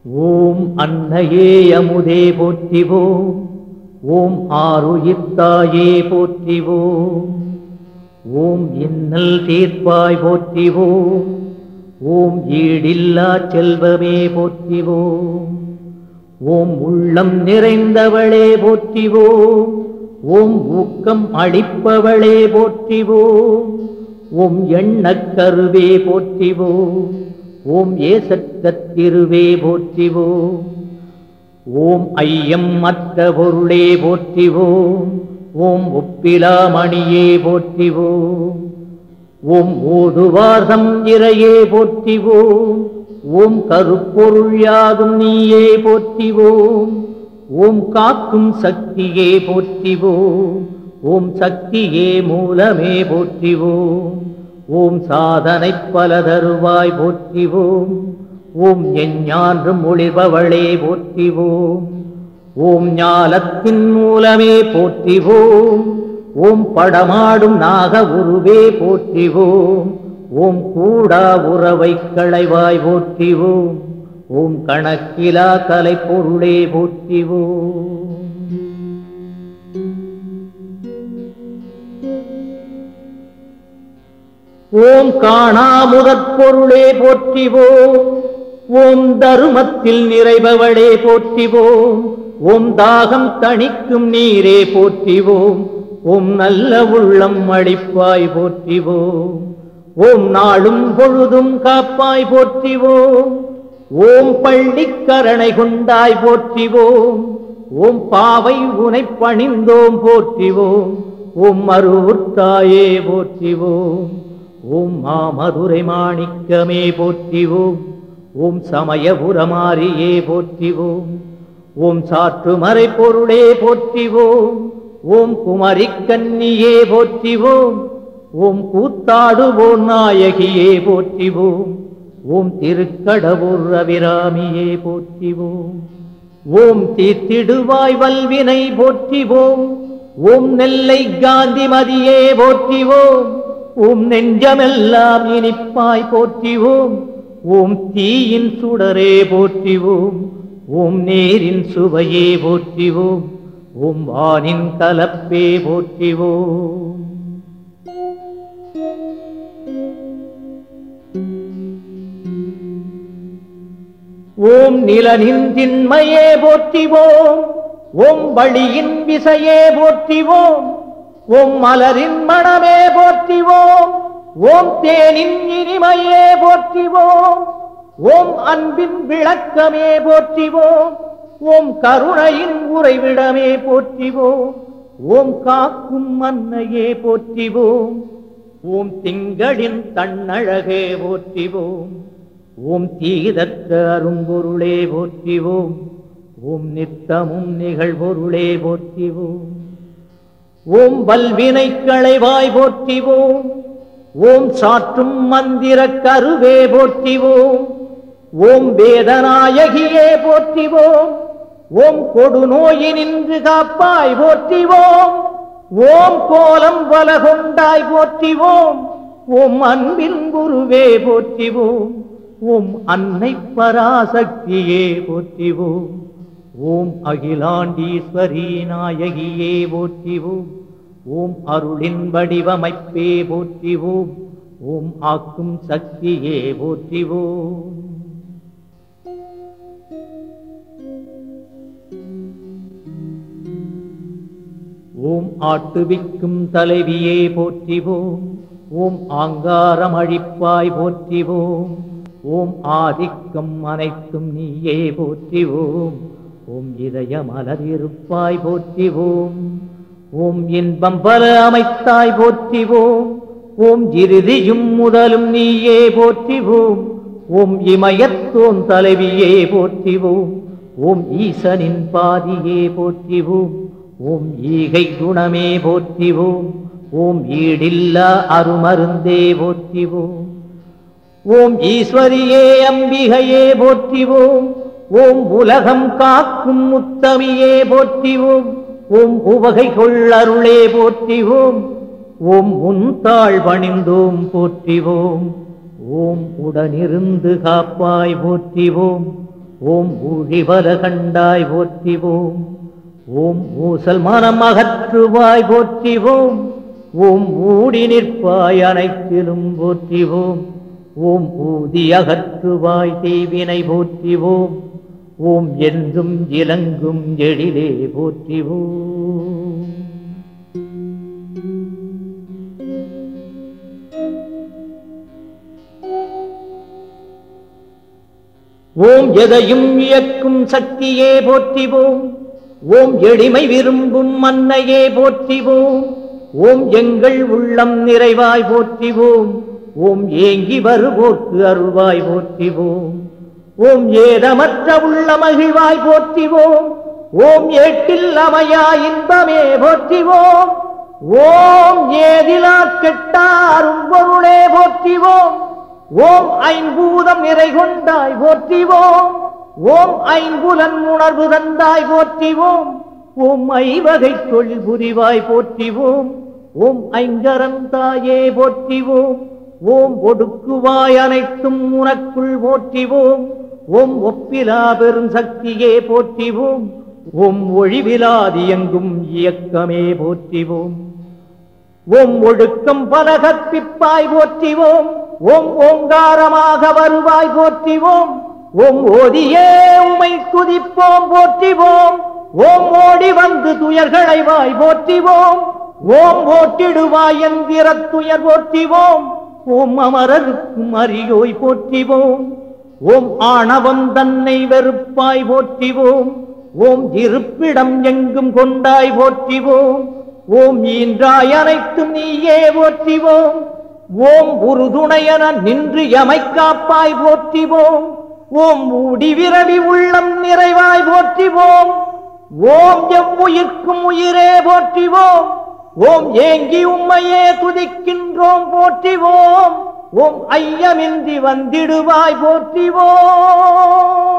ஓம் அன்னையே அமுதே போற்றிவோம் ஓம் ஆருயிர்த்தாயே போற்றிவோம் ஓம் இன்னல் தீர்ப்பாய் போற்றிவோம் ஓம் ஈடில்லா செல்வமே போற்றிவோம் ஓம் உள்ளம் நிறைந்தவளே போற்றிவோம் ஓம் ஊக்கம் அளிப்பவளே போற்றிவோம் ஓம் எண்ணக்கருவே போற்றிவோம் ஓம் ஏசற்கத் திருவே போற்றிவோம் ஓம் ஐயம் மற்ற பொருளே போற்றிவோம் ஓம் ஒப்பிலாமணியே போற்றிவோம் ஓம் ஓதுவார்தம் இறையே போற்றிவோம் ஓம் கருப்பொருள் யாதும் நீயே போற்றிவோம் ஓம் காக்கும் சக்தியே போற்றிவோம் ஓம் சக்தியே மூலமே போற்றிவோம் ஓம் சாதனை பல தருவாய் போற்றிவோம் ஓம் எஞ்ஞான்றும் ஒளிர்பவளே போற்றிவோம் ஓம் ஞாலத்தின் மூலமே போற்றிவோம் ஓம் படமாடும் நாக உருவே போற்றிவோம் ஓம் கூடா உறவை களைவாய் போற்றிவோம் ஓம் கணக்கிலா கலை பொருளே போற்றிவோம் ஓம் காணாமுதற் பொருளே போற்றிவோம் ஓம் தருமத்தில் நிறைபவளே போற்றிவோம் ஓம் தாகம் தணிக்கும் நீரே போற்றிவோம் ஓம் நல்ல உள்ளம் அளிப்பாய் போற்றிவோம் ஓம் நாளும் பொழுதும் காப்பாய் போற்றிவோம் ஓம் பள்ளிக்கரணை கொண்டாய் போற்றிவோம் ஓம் பாவை உனை பணிந்தோம் போற்றிவோம் ஓம் மருவுற்றாயே போற்றிவோம் ஓம் மாமதுரை மாணிக்கமே போற்றிவோம் ஓம் சமயபுரமாரியே போற்றிவோம் ஓம் சாற்றுமறை பொருளே போற்றிவோம் ஓம் குமரி கன்னியே போற்றிவோம் ஓம் கூத்தாடுவோம் நாயகியே போற்றிவோம் ஓம் திருக்கடவுர் அபிராமியே போற்றிவோம் ஓம் தீர்த்திடுவாய் வல்வினை போற்றிவோம் ஓம் நெல்லை காந்திமதியே போற்றிவோம் ஓம் நெஞ்சமெல்லாம் இனிப்பாய் போற்றிவோம் ஓம் தீயின் சுடரே போற்றிவோம் ஓம் நேரின் சுவையே போற்றிவோம் ஓம் வானின் கலப்பே போற்றிவோம் ஓம் நிலனின் திண்மையே போற்றிவோம் ஓம் வழியின் விசையே போற்றிவோம் ஓம் மலரின் மணமே போற்றிவோம் ஓம் தேனின் இனிமையே போற்றிவோம் ஓம் அன்பின் விளக்கமே போற்றிவோம் ஓம் கருணையின் உறைவிடமே போற்றிவோம் ஓம் காக்கும் மன்னையே போற்றிவோம் ஓம் திங்களின் தன்னழகே போற்றிவோம் ஓம் தீதற்ற அரும்பொருளே போற்றிவோம் ஓம் நித்தமும் நிகழ்பொருளே போற்றிவோம் ஓம் வல்வினை களைவாய் போற்றிவோம் ஓம் சாற்றும் மந்திர கருவே போற்றிவோம் ஓம் வேதநாயகியே போற்றிவோம் ஓம் கொடுநோயினின்று காப்பாய் போற்றிவோம் ஓம் கோலம் வலகொண்டாய் போற்றிவோம் ஓம் அன்பின் குருவே போற்றிவோம் ஓம் அன்னை பராசக்தியே போற்றிவோம் ஓம் அகிலாண்டீஸ்வரி நாயகியே போற்றிவோம் ஓம் அருளின் வடிவமைப்பே போற்றிவோம் ஓம் ஆக்கும் சக்தியே போற்றிவோம் ஓம் ஆட்டுவிக்கும் தலைவியே போற்றிவோம் ஓம் ஆங்காரம் அழிப்பாய் போற்றிவோம் ஓம் ஆதிக்கம் அனைத்தும் நீயே போற்றிவோம் ஓம் இதய மலரிருப்பாய் போற்றிவோம் ஓம் இன்பம் பல அமைத்தாய் போற்றிவோம் ஓம் இறுதியும் முதலும் நீயே போற்றிவோம் ஓம் இமயத்தோன் தலைவியே போற்றிவோம் ஓம் ஈசனின் பாதியே போற்றிவோம் ஓம் ஈகை குணமே போற்றிவோம் ஓம் ஈடில்லா அருமருந்தே போற்றிவோம் ஓம் ஈஸ்வரியே அம்பிகையே போற்றிவோம் ஓம் உலகம் காக்கும் முத்தமியே போற்றிவோம் ஓம் உவகை கொள்ளருளே போற்றிவோம் ஓம் உன் தாழ் பணிந்தோம் போற்றிவோம் ஓம் உடனிருந்து காப்பாய் போற்றிவோம் ஓம் ஊழிவர கண்டாய் போற்றிவோம் ஓம் ஊசல் மனம் அகற்றுவாய் போற்றிவோம் ஓம் ஊடி நிற்பாய் அனைத்திலும் போற்றிவோம் ஓம் ஊதி அகற்றுவாய் தீவினை போற்றிவோம் ஓம் என்றும் இலங்கும் எழிலே போற்றிவோம் ஓம் எதையும் இயக்கும் சக்தியே போற்றிவோம் ஓம் எளிமை விரும்பும் மன்னையே போற்றிவோம் ஓம் எங்கள் உள்ளம் நிறைவாய் போற்றிவோம் ஓம் ஏங்கி வருவோர்க்கு அருள்வாய் போற்றிவோம் ஓம் ஏதமற்ற உள்ள மகிழ்வாய் போற்றிவோம் ஓம் ஏட்டில் அமையா இன்பமே போற்றிவோம் ஓம் ஏதிலா கெட்டாரும் பொருளே போற்றிவோம் ஓம் ஐம்பூதம் நிறை கொண்டாய் போற்றிவோம் ஓம் ஐம்புலன் உணர்வு தந்தாய் போற்றிவோம் ஓம் ஐவகை தொழில் புரிவாய் போற்றிவோம் ஓம் ஐங்கரன் தாயே போற்றிவோம் ஓம் ஒடுக்குவாய் அனைத்தும் உனக்குள் போற்றிவோம் ஓம் ஒப்பிலா பெரும் சக்தியே போற்றிவோம் ஓம் ஒழிவிலாதி எங்கும் இயக்கமே போற்றிவோம் ஓம் ஒழுக்கம் பல கற்பிப்பாய் போற்றிவோம் ஓம் ஓங்காரமாக வருவாய் போற்றிவோம் ஓம் ஓதியே உமை துதிப்போம் போற்றிவோம் ஓம் ஓடி வந்து துயர்களை வாய் போற்றிவோம் ஓம் ஓட்டிடுவாய் என்கிற துயர் போற்றிவோம் ஓம் அமரருக்கும் அரியோய் போற்றிவோம் ஓம் ஆணவம் தன்னை வெறுப்பாய் போற்றிவோம் ஓம் இருப்பிடம் எங்கும் கொண்டாய் போற்றிவோம் ஓம் ஈன்றாய் அனைத்தும் நீயே போற்றிவோம் ஓம் உறுதுணையன நின்று எமை காப்பாய் போற்றிவோம் ஓம் ஊடி விரவி உள்ளம் நிறைவாய் போற்றிவோம் ஓம் எவ்வுயிர்க்கும் உயிரே போற்றிவோம் ஓம் ஏங்கி உம்மையே துதிக்கின்றோம் போற்றிவோம் ஓம் ஐயமின்றி வந்திடுவாய் போற்றிவோம்